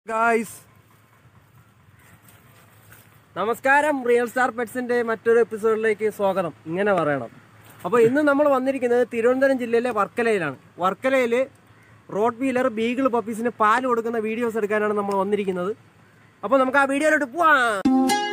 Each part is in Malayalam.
ഗായ്സ് നമസ്കാരം റിയൽ സ്റ്റാർ പെറ്റ്സിന്റെ മറ്റൊരു എപ്പിസോഡിലേക്ക് സ്വാഗതം ഇങ്ങനെ പറയണം അപ്പോൾ ഇന്ന് നമ്മൾ വന്നിരിക്കുന്നത് തിരുവനന്തപുരം ജില്ലയിലെ വർക്കലയിലാണ് വർക്കലയിൽ റോഡ് വീലർ ബീഗിൾ പപ്പീസിന് പാൽ കൊടുക്കുന്ന വീഡിയോസ് എടുക്കാനാണ് നമ്മൾ വന്നിരിക്കുന്നത് അപ്പോൾ നമുക്ക് ആ വീഡിയോയിലോട്ട് പോവാം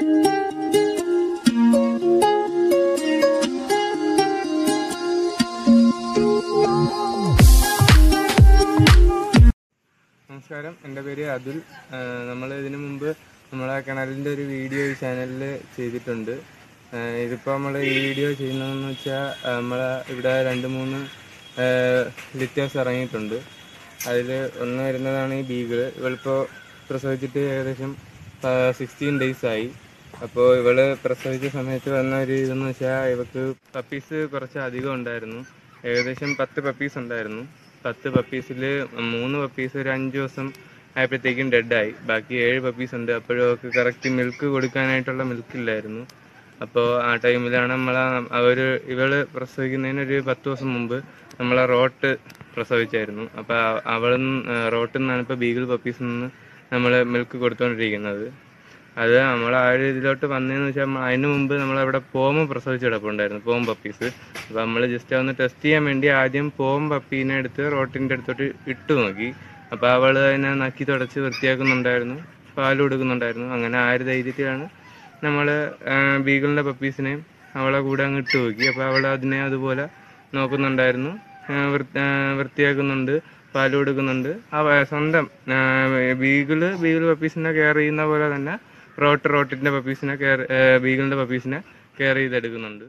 നമസ്കാരം എൻ്റെ പേര് അതുൽ നമ്മൾ ഇതിനു മുമ്പ് നമ്മളെ കിണറിൻ്റെ ഒരു വീഡിയോ ഈ ചാനലിൽ ചെയ്തിട്ടുണ്ട് ഇതിപ്പോൾ നമ്മൾ ഈ വീഡിയോ ചെയ്യുന്നതെന്ന് വെച്ചാൽ നമ്മളെ ഇവിടെ രണ്ട് മൂന്ന് ലിറ്റേഴ്സ് ഇറങ്ങിയിട്ടുണ്ട് അതിൽ ഒന്ന് വരുന്നതാണ് ഈ ബീഗിൾ ഇവളിപ്പോൾ പ്രസവിച്ചിട്ട് ഏകദേശം സിക്സ്റ്റീൻ ഡേയ്സ് ആയി അപ്പോൾ ഇവള് പ്രസവിച്ച സമയത്ത് വന്ന ഒരു ഇതെന്ന് വെച്ചാൽ ഇവക്ക് പപ്പീസ് കുറച്ച് അധികം ഉണ്ടായിരുന്നു ഏകദേശം പത്ത് പപ്പീസ് ഉണ്ടായിരുന്നു പത്ത് പപ്പീസിൽ മൂന്ന് പപ്പീസ് ഒരു അഞ്ച് ദിവസം ആയപ്പോഴത്തേക്കും ഡെഡായി ബാക്കി ഏഴ് പപ്പീസ് ഉണ്ട് അപ്പോഴും അവർക്ക് കറക്റ്റ് മിൽക്ക് കൊടുക്കാനായിട്ടുള്ള മിൽക്ക് ഇല്ലായിരുന്നു അപ്പോൾ ആ ടൈമിലാണ് നമ്മളെ അവർ ഇവള് പ്രസവിക്കുന്നതിന് ഒരു പത്ത് ദിവസം മുമ്പ് നമ്മളെ റോട്ട് പ്രസവിച്ചായിരുന്നു അപ്പോൾ അവളിൽ റോട്ടിൽ നിന്നാണ് ഇപ്പോൾ ബീഗിൾ പപ്പീസിൽ നിന്ന് നമ്മൾ മിൽക്ക് കൊടുത്തുകൊണ്ടിരിക്കുന്നത് അത് നമ്മൾ ആ ഒരു ഇതിലോട്ട് വന്നതെന്ന് വെച്ചാൽ നമ്മ- അതിന് മുമ്പ് നമ്മളവിടെ പോമ പ്രസവിച്ച് കിടപ്പുണ്ടായിരുന്നു പോം പപ്പീസ് അപ്പോൾ നമ്മൾ ജസ്റ്റ് ഒന്ന് ടെസ്റ്റ് ചെയ്യാൻ വേണ്ടി ആദ്യം പോം പപ്പീനെ എടുത്ത് റോട്ടിൻ്റെ അടുത്തോട്ട് ഇട്ട് നോക്കി അപ്പോൾ അവൾ അതിനെ നക്കി തുടച്ച് വൃത്തിയാക്കുന്നുണ്ടായിരുന്നു പാൽ കൊടുക്കുന്നുണ്ടായിരുന്നു അങ്ങനെ ആ ഒരു ധൈര്യത്തിലാണ് നമ്മൾ ബീഗിളിൻ്റെ പപ്പീസിനെയും അവളെ കൂടെ അങ്ങ് ഇട്ട് നോക്കി അപ്പോൾ അവൾ അതിനെ അതുപോലെ നോക്കുന്നുണ്ടായിരുന്നു ആ, വൃ- ആ, വൃത്തിയാക്കുന്നുണ്ട് പാൽ കൊടുക്കുന്നുണ്ട് അവ സ്വന്തം ആ, ബീഗിള് ബീഗിൾ പപ്പീസിനെ കെയർ ചെയ്യുന്ന പോലെ തന്നെ റോട്ട് റോട്ടിന്റെ പപ്പീസിനെ കെയർ ബീഗിളിന്റെ പപ്പീസിനെ കെയർ ചെയ്തെടുക്കുന്നുണ്ട്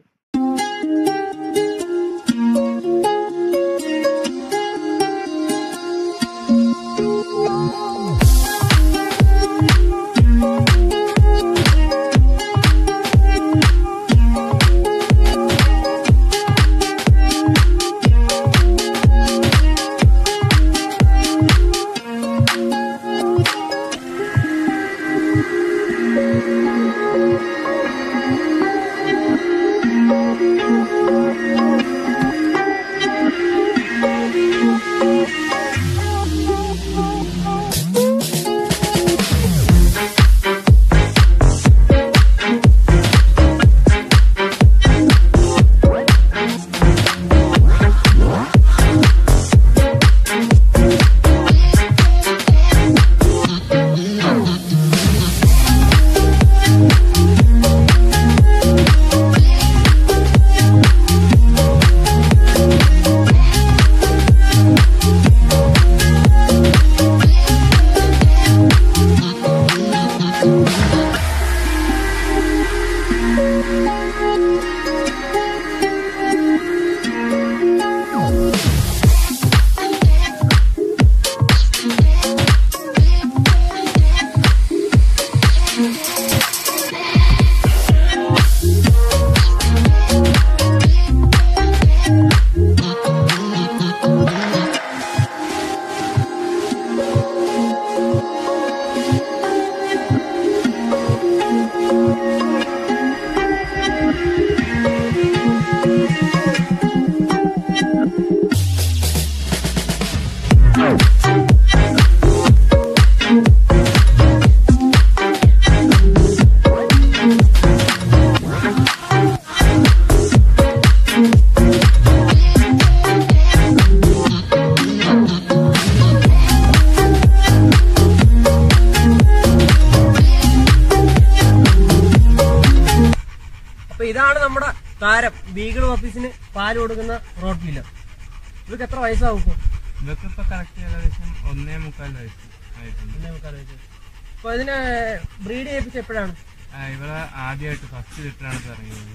അപ്പോൾ ഇതാണ് നമ്മുടെ താരം ബീഗിൾ പപ്പീസിന് പാൽ കൊടുക്കുന്ന റോഡ് വീലർ ഇവർക്ക് എത്ര വയസ്സാവും ഇപ്പോൾ ഇതൊക്കെ ഇപ്പൊ കറക്റ്റ് ഏകദേശം ഒന്നേ മുക്കാൽ വയസ്സ് ആയിട്ടുണ്ട് ഒന്നേ മുക്കാൽ വയസ്സ് അപ്പോൾ ഇതിനെ ബ്രീഡ് ചെയ്യിപ്പിച്ച് എപ്പോഴാണ് ആ, ഇവളെ ആദ്യമായിട്ട് ഫസ്റ്റ് ലിറ്ററാണ് ഇപ്പൊ ഇറങ്ങിയത്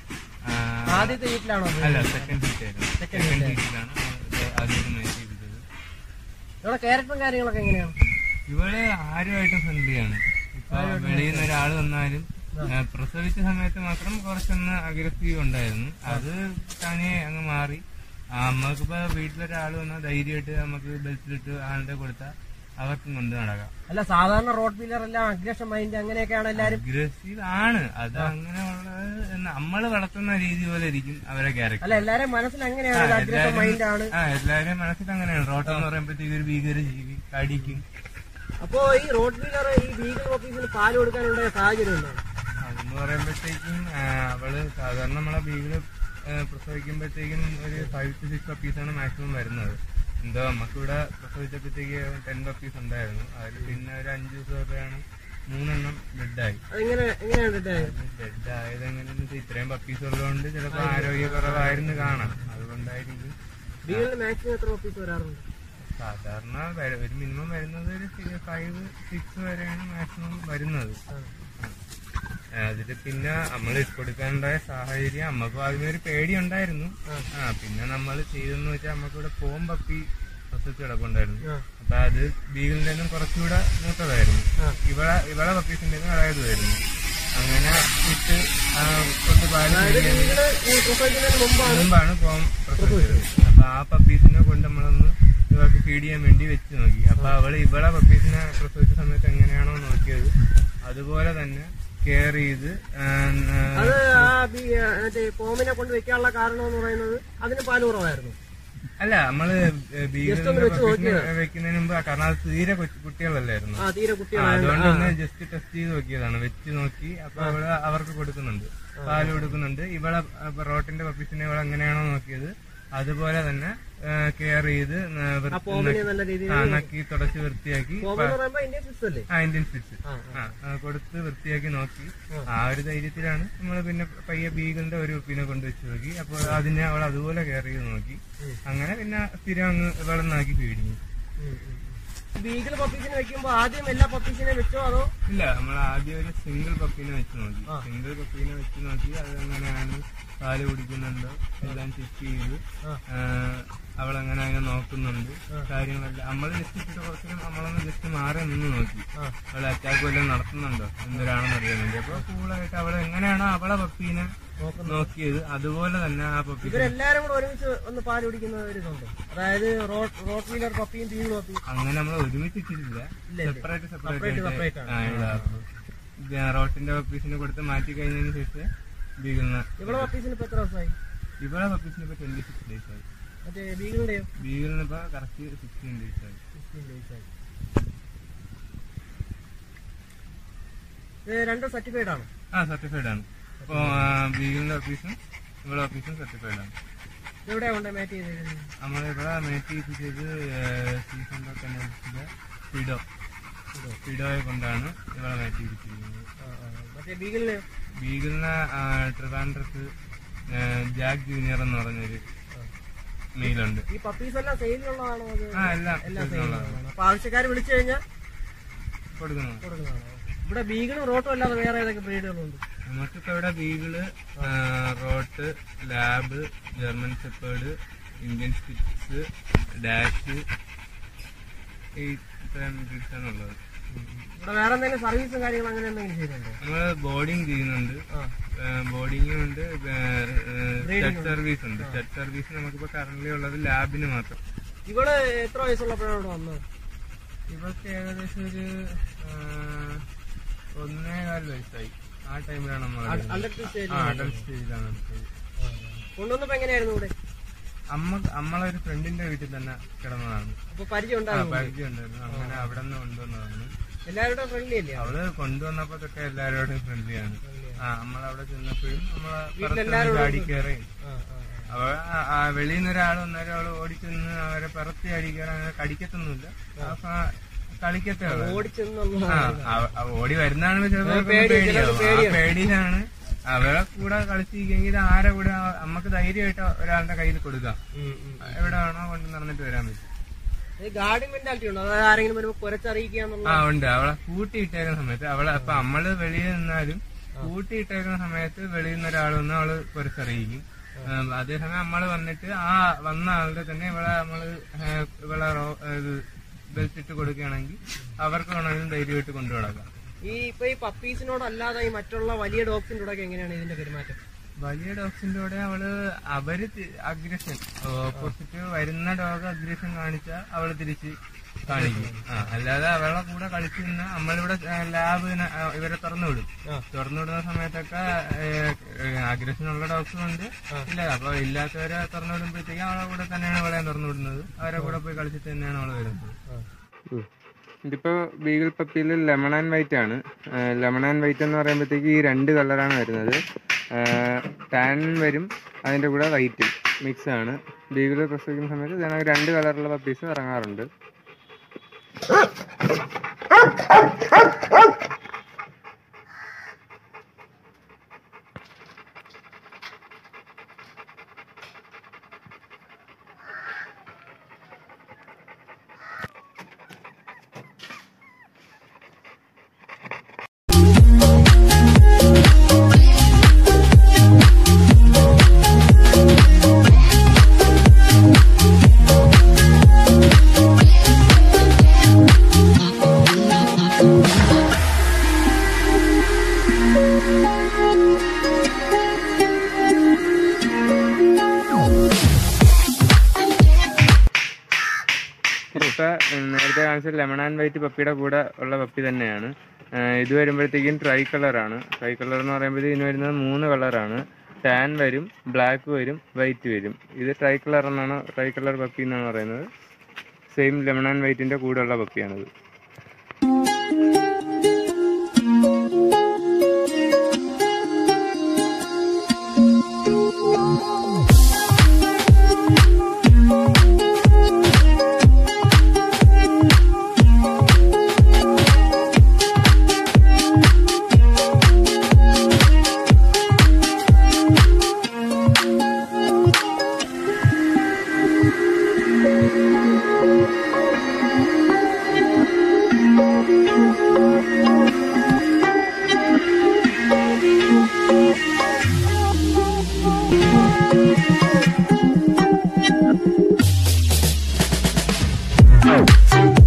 ആ, ആദ്യത്തെ വീട്ടിലാണോ breed? അല്ല സെക്കൻഡ് ഹീറ്റ് ആയിരുന്നു Second സെക്കൻഡ് heat. ഹീറ്റിലാണ് ആദ്യം മേച്ച് ചെയ്തത് ഇവിടെ ക്യാരക്ടറും കാര്യങ്ങളൊക്കെ എങ്ങനെയാണ് ഇവള് ആരുമായിട്ടും ഫ്രണ്ട്ലിയാണ് ഇപ്പൊ വെളിയിൽ നിന്ന് ഒരാൾ വന്നാലും ആ, പ്രസവിച്ച സമയത്ത് മാത്രം കുറച്ചൊന്ന് അഗ്രസീവ് ഉണ്ടായിരുന്നു അത് തനിയെ അങ്ങ് മാറി ആ, നമുക്കിപ്പോ വീട്ടിലൊരാൾ വന്നാൽ ധൈര്യമായിട്ട് നമുക്ക് ബെൽറ്റിലിട്ട് ആളുടെ കൊടുത്താൽ അവർക്കും കൊണ്ട് നടക്കാം അല്ല സാധാരണ റോഡ് വീലർ എല്ലാം അഗ്രഷൻ മൈൻഡ് അങ്ങനെയൊക്കെയാണ് എല്ലാരും അഗ്രസീവ് ആണ് അത് അങ്ങനെ ഉള്ളത് നമ്മൾ വളർത്തുന്ന രീതി പോലെ ഇരിക്കും അവരെ ക്യാരക്ടർ അല്ല എല്ലാരും മനസ്സിൽ അങ്ങനെയാണ് അഗ്രഷൻ മൈൻഡ് ആണ് ആ എല്ലാവരും മനസ്സിൽ അങ്ങനെയാണ് റോട്ടം എന്ന് പറയുമ്പോഴത്തേക്ക് ഒരു ഭീകര ജീവി കടിക്കും അപ്പോ ഈ റോഡ് വീലർ ഈ ബീഗിൾ പപ്പീസിന് പാല് കൊടുക്കാനുള്ള സാഹചര്യം എന്താണ് അതെന്ന് പറയുമ്പോഴത്തേക്കും ആ, അവള് സാധാരണ നമ്മളെ ബീഗിള് പ്രസവിക്കുമ്പോഴത്തേക്കും ഒരു ഫൈവ് ടു സിക്സ് പപ്പീസാണ് മാക്സിമം വരുന്നത് എന്തോ നമുക്കിവിടെ പ്രസവിച്ചപ്പോഴത്തേക്ക് ടെൻ പപ്പീസ് ഉണ്ടായിരുന്നു അതിൽ പിന്നെ ഒരു അഞ്ച് ദിവസമൊക്കെയാണ് മൂന്നെണ്ണം ഡെഡായി അതെങ്ങനെ എങ്ങനെയാണ് ഇട്ടത്? ഡെഡ് ആയത് എങ്ങനെയാന്ന് വെച്ചാൽ ഇത്രയും പപ്പീസ് ഉള്ളതുകൊണ്ട് ചിലപ്പോൾ ആരോഗ്യക്കുറവായിരുന്നു കാണാം അതുകൊണ്ടായിരിക്കും ബീഗിളിന് മാക്സിമം എത്ര പപ്പീസ് വരാറുണ്ട് സാധാരണ വര- ഒരു മിനിമം വരുന്നത് ഒരു ഫൈവ് സിക്സ് വരെയാണ് മാക്സിമം വരുന്നത് അതില് പിന്നെ നമ്മൾ കൊടുക്കാനുണ്ടായ സാഹചര്യം അമ്മക്കും ആദ്യമേ ഒരു പേടി ഉണ്ടായിരുന്നു ആ പിന്നെ നമ്മൾ ചെയ്തെന്ന് വെച്ചാൽ നമുക്ക് ഇവിടെ പോം പപ്പി പ്രസവിച്ച് കിടപ്പുണ്ടായിരുന്നു ആ. അപ്പൊ അത് ബീഗിളിന്റെ നിന്നും കുറച്ചുകൂടെ മൂത്തതായിരുന്നു ആ. ഇവളെ ഇവളെ പപ്പീസിന്റെ ഇളയതുമായിരുന്നു അങ്ങനെ ഇട്ട് ആ, കൊണ്ട് പാല് കുടിക്കാൻ ബീഗിള് ഈ പ്രസവിക്കുന്നതിന് മുമ്പാണ് മുമ്പാണ് പോം പ്രസവിച്ചത് അപ്പൊ ആ പപ്പീസിനെ കൊണ്ട് നമ്മളൊന്ന് ഇവർക്ക് ഫീഡ് ചെയ്യാൻ വേണ്ടി വെച്ച് നോക്കി അപ്പൊ അവള് ഇവളെ പപ്പീസിനെ പ്രസവിച്ച സമയത്ത് എങ്ങനെയാണോ നോക്കിയത് അതുപോലെ തന്നെ കെയർ ചെയ്ത് ആ, ആ, അത് ആ ബീ- മറ്റേ പോമിനെ കൊണ്ട് വെക്കാനുള്ള കാരണം എന്ന് പറയുന്നത് അതിന് പാല് കുറവായിരുന്നു അല്ല നമ്മള് ബീഗിളിന്റെ പപ്പീസിനെ വെക്കുന്നതിന് മുമ്പ് കാരണം അത് തീരെ കൊച്ചു കുട്ടികളല്ലായിരുന്നു ആ തീരെ ആ, കുട്ടികളാണ് അതുകൊണ്ട് തന്നെ ജസ്റ്റ് ടെസ്റ്റ് ചെയ്ത് നോക്കിയതാണ് വെച്ച് നോക്കി അപ്പൊ അവള് അവർക്ക് കൊടുക്കുന്നുണ്ട് പാല് കൊടുക്കുന്നുണ്ട് ഇവളെ അപ്പൊ റോട്ടിന്റെ പപ്പീസിനെ ഇവളെ എങ്ങനെയാണോ നോക്കിയത് അതുപോലെ തന്നെ കെയർ ചെയ്ത് ആ, വൃ- പോമിനെ നല്ല രീതിയിൽ ആ, നക്കി തുടച്ച് വൃത്തിയാക്കി പോമെന്ന് പറയുമ്പോ ഇന്ത്യൻ സിസ്റ്റം അല്ലേ ആ ഇന്ത്യൻ സ്പിറ്റ്സ് ആ, ആ ആ, കൊടുത്ത് വൃത്തിയാക്കി നോക്കി ആ ഒരു ധൈര്യത്തിലാണ് നമ്മൾ പിന്നെ പയ്യെ ബീഗിളിന്റെ ഒരു ഉപ്പിനെ കൊണ്ട് വെച്ച് നോക്കി അപ്പോൾ അതിനെ അവൾ അതുപോലെ കെയർ ചെയ്ത് നോക്കി അങ്ങനെ പിന്നെ സ്ഥിരം അങ്ങ് വെള്ളനാക്കി ഫീഡിങ് ബീഗിൾ പപ്പീസിനെ വെക്കുമ്പോ ആദ്യം എല്ലാ പപ്പീസിനെ വെച്ചോ അതോ ഇല്ല നമ്മൾ ആദ്യം ഒരു സിംഗിൾ പപ്പീനെ വെച്ച് നോക്കി സിംഗിൾ പപ്പീനെ വെച്ച് നോക്കി അത് എങ്ങനെയാണ് പാല് കുടിക്കുന്നുണ്ടോ എല്ലാം ചെക്ക് ചെയ്ത് ആ. അവളെങ്ങനെ അതിനെ നോക്കുന്നുണ്ട് കാര്യങ്ങളെല്ലാം നമ്മൾ ജസ്റ്റ് ഇട്ടിട്ട് കുറച്ച് നമ്മളൊന്ന് ജസ്റ്റ് മാറി നിന്ന് നോക്കി ആ. അവൾ അറ്റാക്ക് വല്ലതും നടത്തുന്നുണ്ടോ എന്തൊരാണെന്ന് അറിയാൻ വേണ്ടി അപ്പൊ കൂളായിട്ട് അവൾ എങ്ങനെയാണോ അവളെ പപ്പീനെ നോക്കിയത് അതുപോലെ തന്നെ ആ പപ്പി ഇവരെല്ലാരും കൂടെ ഒരുമിച്ച് ഒന്ന് പാല് കുടിക്കുന്ന ഒരു ഇതുണ്ട് അതായത് റോഡ് റോഡ് വീലർ പപ്പിയും ബീഗിൾ പപ്പിയും അങ്ങനെ നമ്മൾ ഒരുമിച്ച് ഇട്ടിട്ടില്ല സെപ്പറേറ്റ് സെപ്പറേറ്റ് separate ആയിട്ട് റോട്ടിന്റെ പപ്പീസിനെ കൊടുത്ത് മാറ്റി കഴിഞ്ഞതിന് ശേഷം ബീഗിളിന് ഇവളെ പപ്പീസിന് ഇപ്പൊ എത്ര ദിവസമായി ഇവിടെ പപ്പീസിന് ഇപ്പൊ ട്വന്റി സിക്സ് ഡേയ്സ് ആയി മറ്റേ ബീഗിളിന്റെയോ ബീഗിളിന് ഇപ്പൊ കറക്റ്റ് സിക്സ്റ്റീൻ ഡേയ്സ് ആയി ഫിഫ്റ്റീൻ ഡേയ്സ് ആയി ഇത് രണ്ടും സർട്ടിഫൈഡ് ആണ് ആ സർട്ടിഫൈഡ് ആണ് ഇപ്പൊ ബീഗിളിന്റെ ഓഫീസും ഇവിടെ ഓഫീസും സർട്ടിഫൈഡ് ആണ് ഇതെവിടെയാ കൊണ്ട് മാറ്റ് ചെയ്തേക്കുന്നത് നമ്മൾ ഇവിടെ മേറ്റ് ചെയ്ത് സീസൺ തന്നെ ഫിഡോ ഫിഡോയെ കൊണ്ടാണ് ഇവിടെ മേറ്റ് ചെയ്തിരിക്കുന്നത് ആ, ആ. മറ്റേ ബീഗിളിനെയോ ബീഗിളിന് ട്രിവാൻഡ്രത്ത് ജാക്ക് ജൂനിയർ എന്ന് പറഞ്ഞൊരു മെയിലുണ്ട് ഈ പപ്പീസ് എല്ലാം സെയിലിനുള്ളതാണോ അത് ആ എല്ലാം എല്ലാം സെയിലിനുള്ളതാണ് അപ്പൊ ആവശ്യക്കാർ വിളിച്ചു കഴിഞ്ഞാൽ കൊടുക്കുന്നു കൊടുക്കുന്നതാണോ ഇവിടെ ബീഗിളും റോട്ടും അല്ലാതെ വേറെ ഏതൊക്കെ ബ്രീഡുകളുണ്ട് നമുക്കിപ്പോ ഇവിടെ beagle rott lab German shepherd Indian spitz dash ഈ ഇത്രയും breeds ആണ് ഉള്ളത് ഇവിടെ വേറെ എന്തെങ്കിലും സർവീസും കാര്യങ്ങളും അങ്ങനെ എന്തെങ്കിലും ചെയ്യുന്നുണ്ടോ നമ്മള് ബോർഡിങ് ചെയ്യുന്നുണ്ട് ആ ബോർഡിങ്ങും ഉണ്ട് സ്റ്റഡ് സർവീസ് ഉണ്ട് സ്റ്റഡ് സർവീസ് നമുക്കിപ്പോ കറന്റ് ഉള്ളത് ലാബിന് മാത്രം ഇവള് എത്ര വയസ്സുള്ളപ്പോഴാണ് ഇവിടെ വന്നത് ഇവർക്ക് ഏകദേശം ഒരു ആ, ഒന്നേ കാല് വയസ്സായി ആ ടൈമിലാണ് നമ്മൾ അണ്ടർ സ്റ്റേജ് ആ അഡൽട്ട് സ്റ്റേജിലാണ് എടുത്തത് കൊണ്ടുവന്നപ്പോ എങ്ങനെയായിരുന്നു ഇവിടെ അമ്മ നമ്മളെ ഒരു ഫ്രണ്ടിന്റെ വീട്ടിൽ തന്നെ കിടന്നതാണ് അപ്പൊ പരിചയം ആ ഉണ്ടാകും പരിചയം ഉണ്ടായിരുന്നു അങ്ങനെ അവിടെ നിന്ന് കൊണ്ടുവന്നതാണ് എല്ലാവരുടെ ഫ്രണ്ട്ലി അല്ലേ അവള് കൊണ്ടുവന്നപ്പോ തൊട്ട് എല്ലാവരോടും ഫ്രണ്ട്ലിയാണ് ആ നമ്മളവിടെ ചെന്നപ്പോഴും നമ്മളെ വീട്ടിലെല്ലാവരോടും ചാടി കയറി ആ, ആ, ആ. അവ വെളിയിൽ നിന്ന് ഒരാൾ വന്നേരം അവള് ഓടിച്ചെന്ന് അവരെ പിറത്തി അടിക്കാൻ അങ്ങനെ കടിക്കത്തൊന്നുമില്ല ആ സ- കളിക്കത്തേ ഉള്ളൂ ഓടിച്ചെന്നുള്ള ആ, അവ- അവ ഓടി വരുന്നതാണ് ചിലപ്പോ പേടിയാവും ആ പേടിയിലാണ് അവരെ കൂടെ കളിച്ചിരിക്കെങ്കിൽ ആരെ കൂടെ നമുക്ക് ധൈര്യമായിട്ട് ഒരാളുടെ കയ്യിൽ കൊടുക്കാം എവിടെ വേണോ കൊണ്ട് നടന്നിട്ട് വരാൻ പറ്റും ഗാർഡിൻ മെന്റാലിറ്റി ഉണ്ടോ അതായത് ആരെങ്കിലും വരുമ്പോ കുരച്ചറിയിക്കുക എന്നുള്ള ആ ഉണ്ട് അവളെ കൂട്ടിയിട്ടേക്കുന്ന സമയത്ത് അവളെ അപ്പൊ നമ്മള് വെളിയിൽ നിന്നാലും കൂട്ടിയിട്ടേക്കുന്ന സമയത്ത് വെളിയിൽ നിന്ന് ഒരാൾ വന്ന് അവള് കുറച്ചറിയിക്കും ഉം, അതേസമയം നമ്മള് വന്നിട്ട് ആ വന്ന ആളുടെ തന്നെ ഇവളെ നമ്മള് ഏഹ്, ഇവളെ ബെൽറ്റ് ഇട്ട് കൊടുക്കുകയാണെങ്കിൽ അവർക്ക് വേണമെങ്കിലും ധൈര്യമായിട്ട് കൊണ്ടു നടക്കാം ഈ ഇപ്പൊ ഈ പപ്പീസിനോട് അല്ലാതെ ഈ മറ്റുള്ള വലിയ ഡോഗ്സിന്റെ കൂടെ ഒക്കെ എങ്ങനെയാണ് ഇതിന്റെ പെരുമാറ്റം വലിയ ഡോഗ്സിന്റെ കൂടെ അവള് അവര് അഗ്രഷൻ ഓപ്പോസിറ്റ് വരുന്ന ഡോഗ് അഗ്രഷൻ കാണിച്ചാൽ അവള് തിരിച്ച് കാണിക്കും ആ അല്ലാതെ അവളെ കൂടെ കളിച്ച് നിന്ന് നമ്മളിവിടെ ലാബ് ഇവരെ തുറന്നു വിടും ആ. തുറന്നു വിടുന്ന സമയത്തൊക്കെ അഗ്രഷൻ ഉള്ള ഡോഗ്സും ഉണ്ട് ഇല്ല അപ്പൊ ഇല്ലാത്തവരെ തുറന്നു വിടുമ്പോഴത്തേക്കും അവളെ കൂടെ തന്നെയാണ് അവളെ തുറന്നു വിടുന്നത് അവരെ കൂടെ പോയി കളിച്ചിട്ട് തന്നെയാണ് അവള് വരുന്നത് ഇതിപ്പോ ബീഗിൾ പപ്പിയിൽ ലെമൺ ആൻഡ് വൈറ്റ് ആണ് ലെമൺ ആൻഡ് വൈറ്റ് എന്ന് പറയുമ്പോഴത്തേക്ക് ഈ രണ്ട് കളറാണ് വരുന്നത് ടാൻ വരും അതിൻ്റെ കൂടെ വൈറ്റ് മിക്സ് ആണ് ബീഗിൾ പ്രസവിക്കുന്ന സമയത്ത് ഇതിനകത്ത് രണ്ട് കളറുള്ള പപ്പീസ് ഇറങ്ങാറുണ്ട് ഇപ്പൊ ഉം, നേരത്തെ കാണിച്ച ലെമൺ ആൻഡ് വൈറ്റ് പപ്പിയുടെ കൂടെ ഉള്ള പപ്പി തന്നെയാണ് ആ, ഇത് വരുമ്പോഴത്തേക്കും ട്രൈ കളറാണ് ട്രൈ കളർ എന്ന് പറയുമ്പോഴത്തേക്കും ഇതിന് വരുന്നത് മൂന്ന് കളറാണ് ടാൻ വരും ബ്ലാക്ക് വരും വൈറ്റ് വരും ഇത് ട്രൈ കളർ എന്നാണ് ട്രൈ കളർ പപ്പി എന്നാണ് പറയുന്നത് സെയിം ലെമൺ ആൻഡ് വൈറ്റിന്റെ കൂടെ ഉള്ള പപ്പിയാണിത് Thank